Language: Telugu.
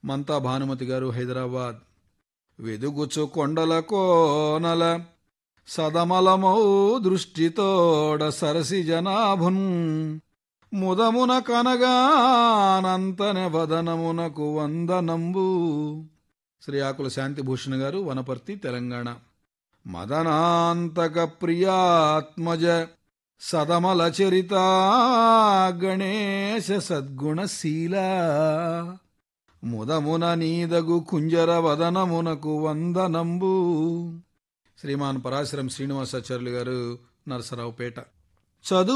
మంతా భానుమతి గారు హైదరాబాద్ వెదుగుచు కొండల కోనల సదమలమౌ దృష్టితోడ సరసి జనాభున్ ముదమున కనగానంతనే వదనమునకు వందనంబు శ్రీ ఆకుల శాంతిభూషణ్ గారు వనపర్తి తెలంగాణ మదనాంతక ప్రియాత్మజ సదమల చరిత గణేశ సద్గుణశీల ముదమున నీదగు కుంజర వదనమునకు వందనంబు శ్రీమాన్ పరాశరం శ్రీనివాసాచార్యులు గారు నరసరావుపేట చదువు